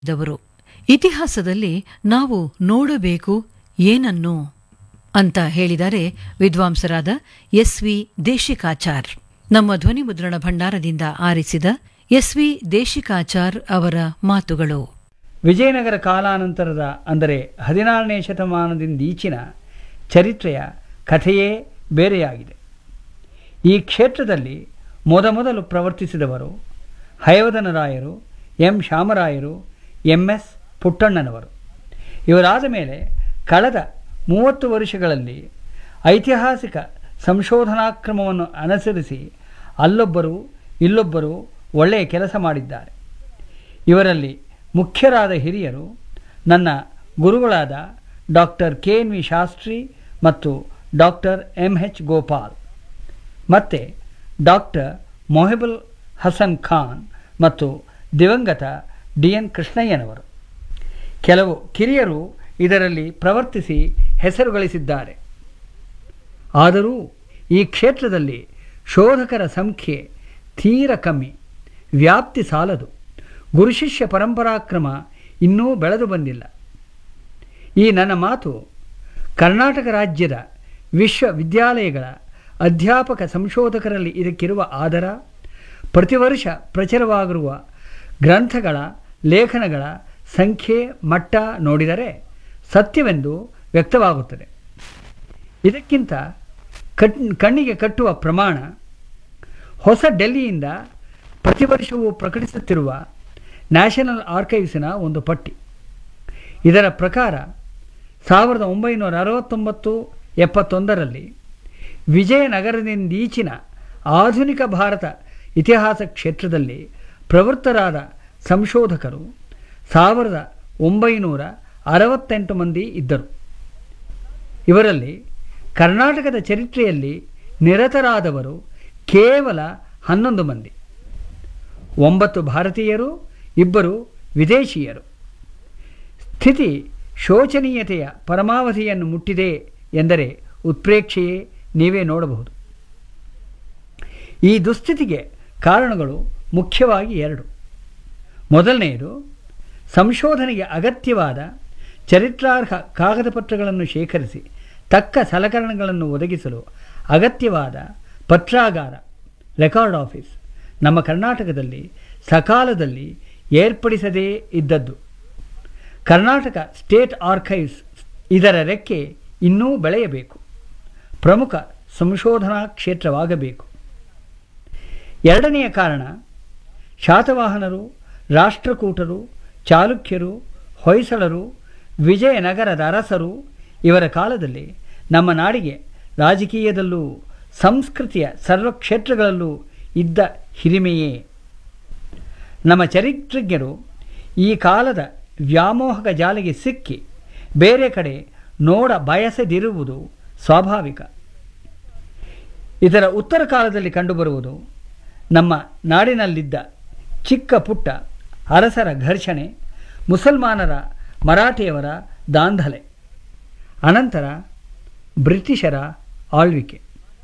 ದವರು ಇತಿಹಾಸದಲ್ಲಿ ನಾವು ನೋಡಬೇಕು ಏನನ್ನು ಅಂತ ಹೇಳಿದರೆ ವಿದ್ವಾಂಸರಾದ ಎಸ್ ವಿ ದೇಶಿಕಾಚಾರ್ ನಮ್ಮ ಧ್ವನಿ ಮುದ್ರಣ ಭಂಡಾರದಿಂದ ಆರಿಸಿದ ಎಸ್ ವಿ ದೇಶಿಕಾಚಾರ್ ಅವರ ಮಾತುಗಳು ವಿಜಯನಗರ ಕಾಲಾನಂತರದ ಅಂದರೆ ಹದಿನಾರನೇ ಶತಮಾನದಿಂದೀಚಿನ ಚರಿತ್ರೆಯ ಕಥೆಯೇ ಬೇರೆಯಾಗಿದೆ ಈ ಕ್ಷೇತ್ರದಲ್ಲಿ ಮೊದಮೊದಲು ಪ್ರವರ್ತಿಸಿದವರು ಹಯವದನರಾಯರು ಎಂ ಶಾಮರಾಯರು ಎಂ ಎಸ್ ಪುಟ್ಟಣ್ಣನವರು ಇವರಾದ ಮೇಲೆ ಕಳೆದ ಮೂವತ್ತು ವರ್ಷಗಳಲ್ಲಿ ಐತಿಹಾಸಿಕ ಸಂಶೋಧನಾಕ್ರಮವನ್ನು ಅನುಸರಿಸಿ ಅಲ್ಲೊಬ್ಬರು ಇಲ್ಲೊಬ್ಬರು ಒಳ್ಳೆಯ ಕೆಲಸ ಮಾಡಿದ್ದಾರೆ ಇವರಲ್ಲಿ ಮುಖ್ಯರಾದ ಹಿರಿಯರು ನನ್ನ ಗುರುಗಳಾದ doctor K N V Shastri ಮತ್ತು ಡಾಕ್ಟರ್ ಎಂ ಎಚ್ ಗೋಪಾಲ್ ಮತ್ತು ಡಾಕ್ಟರ್ ಮೊಹಿಬುಲ್ ಹಸನ್ ಖಾನ್ ಮತ್ತು ದಿವಂಗತ ಡಿ ಎನ್ ಕೃಷ್ಣಯ್ಯನವರು ಕೆಲವು ಕಿರಿಯರು ಇದರಲ್ಲಿ ಪ್ರವರ್ತಿಸಿ ಹೆಸರು ಗಳಿಸಿದ್ದಾರೆ ಆದರೂ ಈ ಕ್ಷೇತ್ರದಲ್ಲಿ ಶೋಧಕರ ಸಂಖ್ಯೆ ತೀರ ಕಮ್ಮಿ ವ್ಯಾಪ್ತಿ ಸಾಲದು ಗುರುಶಿಷ್ಯ ಪರಂಪರಾಕ್ರಮ ಇನ್ನೂ ಬೆಳೆದು ಬಂದಿಲ್ಲ ಈ ನನ್ನ ಮಾತು ಕರ್ನಾಟಕ ರಾಜ್ಯದ ವಿಶ್ವವಿದ್ಯಾಲಯಗಳ ಅಧ್ಯಾಪಕ ಸಂಶೋಧಕರಲ್ಲಿ ಇದಕ್ಕಿರುವ ಆದರ ಪ್ರತಿ ವರ್ಷ ಪ್ರಚುರವಾಗಿರುವ ಗ್ರಂಥಗಳ ಲೇಖನಗಳ ಸಂಖ್ಯೆ ಮಟ್ಟ ನೋಡಿದರೆ ಸತ್ಯವೆಂದು ವ್ಯಕ್ತವಾಗುತ್ತದೆ ಇದಕ್ಕಿಂತ ಕಟ್ ಕಣ್ಣಿಗೆ ಕಟ್ಟುವ ಪ್ರಮಾಣ ಹೊಸ ಡೆಲ್ಲಿಯಿಂದ ಪ್ರತಿ ವರ್ಷವೂ ಪ್ರಕಟಿಸುತ್ತಿರುವ ನ್ಯಾಷನಲ್ ಆರ್ಕೈವ್ಸಿನ ಒಂದು ಪಟ್ಟಿ ಇದರ ಪ್ರಕಾರ ಸಾವಿರದ ಒಂಬೈನೂರ ಅರವತ್ತೊಂಬತ್ತು ಎಪ್ಪತ್ತೊಂದರಲ್ಲಿ ವಿಜಯನಗರದಿಂದೀಚಿನ ಆಧುನಿಕ ಭಾರತ ಇತಿಹಾಸ ಕ್ಷೇತ್ರದಲ್ಲಿ ಪ್ರವೃತ್ತರಾದ ಸಂಶೋಧಕರು ಸಾವಿರದ ಒಂಬೈನೂರ ಅರವತ್ತೆಂಟು ಮಂದಿ ಇದ್ದರು ಇವರಲ್ಲಿ ಕರ್ನಾಟಕದ ಚರಿತ್ರೆಯಲ್ಲಿ ನಿರತರಾದವರು ಕೇವಲ ಹನ್ನೊಂದು ಮಂದಿ ಒಂಬತ್ತು ಭಾರತೀಯರು ಇಬ್ಬರು ವಿದೇಶೀಯರು ಸ್ಥಿತಿ ಶೋಚನೀಯತೆಯ ಪರಮಾವಧಿಯನ್ನು ಮುಟ್ಟಿದೆ ಎಂದರೆ ಉತ್ಪ್ರೇಕ್ಷೆಯೇ ನೀವೇ ನೋಡಬಹುದು ಈ ದುಸ್ಥಿತಿಗೆ ಕಾರಣಗಳು ಮುಖ್ಯವಾಗಿ ಎರಡು ಮೊದಲನೆಯದು ಸಂಶೋಧನೆಗೆ ಅಗತ್ಯವಾದ ಚರಿತ್ರಾರ್ಹ ಕಾಗದ ಪತ್ರಗಳನ್ನು ಶೇಖರಿಸಿ ತಕ್ಕ ಸಲಕರಣೆಗಳನ್ನು ಒದಗಿಸಲು ಅಗತ್ಯವಾದ ಪತ್ರಾಗಾರ ರೆಕಾರ್ಡ್ ಆಫೀಸ್ ನಮ್ಮ ಕರ್ನಾಟಕದಲ್ಲಿ ಸಕಾಲದಲ್ಲಿ ಏರ್ಪಡಿಸದೇ ಇದ್ದದ್ದು ಕರ್ನಾಟಕ ಸ್ಟೇಟ್ ಆರ್ಕೈವ್ಸ್ ಇದರ ರೆಕ್ಕೆ ಇನ್ನೂ ಬೆಳೆಯಬೇಕು ಪ್ರಮುಖ ಸಂಶೋಧನಾ ಕ್ಷೇತ್ರವಾಗಬೇಕು ಎರಡನೆಯ ಕಾರಣ ಶಾತವಾಹನರು ರಾಷ್ಟ್ರಕೂಟರು ಚಾಲುಕ್ಯರು ಹೊಯ್ಸಳರು ವಿಜಯನಗರದ ಅರಸರು ಇವರ ಕಾಲದಲ್ಲಿ ನಮ್ಮ ನಾಡಿಗೆ ರಾಜಕೀಯದಲ್ಲೂ ಸಂಸ್ಕೃತಿಯ ಸರ್ವ ಕ್ಷೇತ್ರಗಳಲ್ಲೂ ಇದ್ದ ಹಿರಿಮೆಯೇ ನಮ್ಮ ಚರಿತ್ರಜ್ಞರು ಈ ಕಾಲದ ವ್ಯಾಮೋಹಕ ಜಾಲಿಗೆ ಸಿಕ್ಕಿ ಬೇರೆ ಕಡೆ ನೋಡ ಬಯಸದಿರುವುದು ಸ್ವಾಭಾವಿಕ ಇದರ ಉತ್ತರ ಕಾಲದಲ್ಲಿ ಕಂಡುಬರುವುದು ನಮ್ಮ ನಾಡಿನಲ್ಲಿದ್ದ ಚಿಕ್ಕ ಪುಟ್ಟ ಅರಸರ ಘರ್ಷಣೆ ಮುಸಲ್ಮಾನರ ಮರಾಠಿಯವರ ದಾಂಧಲೆ ಅನಂತರ ಬ್ರಿಟಿಷರ ಆಳ್ವಿಕೆ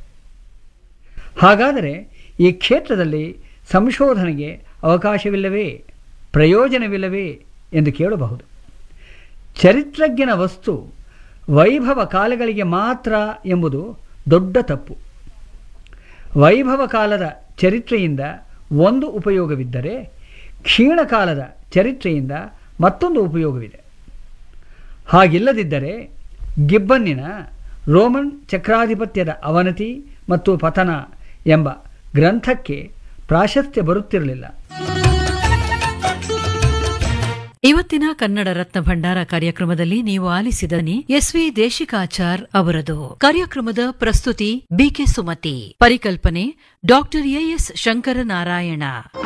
ಹಾಗಾದರೆ ಈ ಕ್ಷೇತ್ರದಲ್ಲಿ ಸಂಶೋಧನೆಗೆ ಅವಕಾಶವಿಲ್ಲವೇ ಪ್ರಯೋಜನವಿಲ್ಲವೇ ಎಂದು ಕೇಳಬಹುದು ಚರಿತ್ರಜ್ಞನ ವಸ್ತು ವೈಭವ ಕಾಲಗಳಿಗೆ ಮಾತ್ರ ಎಂಬುದು ದೊಡ್ಡ ತಪ್ಪು ವೈಭವ ಕಾಲದ ಚರಿತ್ರೆಯಿಂದ ಒಂದು ಉಪಯೋಗವಿದ್ದರೆ ಕ್ಷೀಣಕಾಲದ ಚರಿತ್ರೆಯಿಂದ ಮತ್ತೊಂದು ಉಪಯೋಗವಿದೆ ಹಾಗಿಲ್ಲದಿದ್ದರೆ ಗಿಬ್ಬನ್ನಿನ ರೋಮನ್ ಚಕ್ರಾಧಿಪತ್ಯದ ಅವನತಿ ಮತ್ತು ಪತನ ಎಂಬ ಗ್ರಂಥಕ್ಕೆ ಪ್ರಾಶಸ್ತ್ಯ ಬರುತ್ತಿರಲಿಲ್ಲ ಇವತ್ತಿನ ಕನ್ನಡ ರತ್ನ ಭಂಡಾರ ಕಾರ್ಯಕ್ರಮದಲ್ಲಿ ನೀವು ಆಲಿಸಿದ ಎಸ್ ವಿ ದೇಶಿಕಾಚಾರ್ ಅವರದು ಕಾರ್ಯಕ್ರಮದ ಪ್ರಸ್ತುತಿ ಬಿಕೆ ಸುಮತಿ ಪರಿಕಲ್ಪನೆ ಡಾಕ್ಟರ್ ಎಎಸ್ ಶಂಕರನಾರಾಯಣ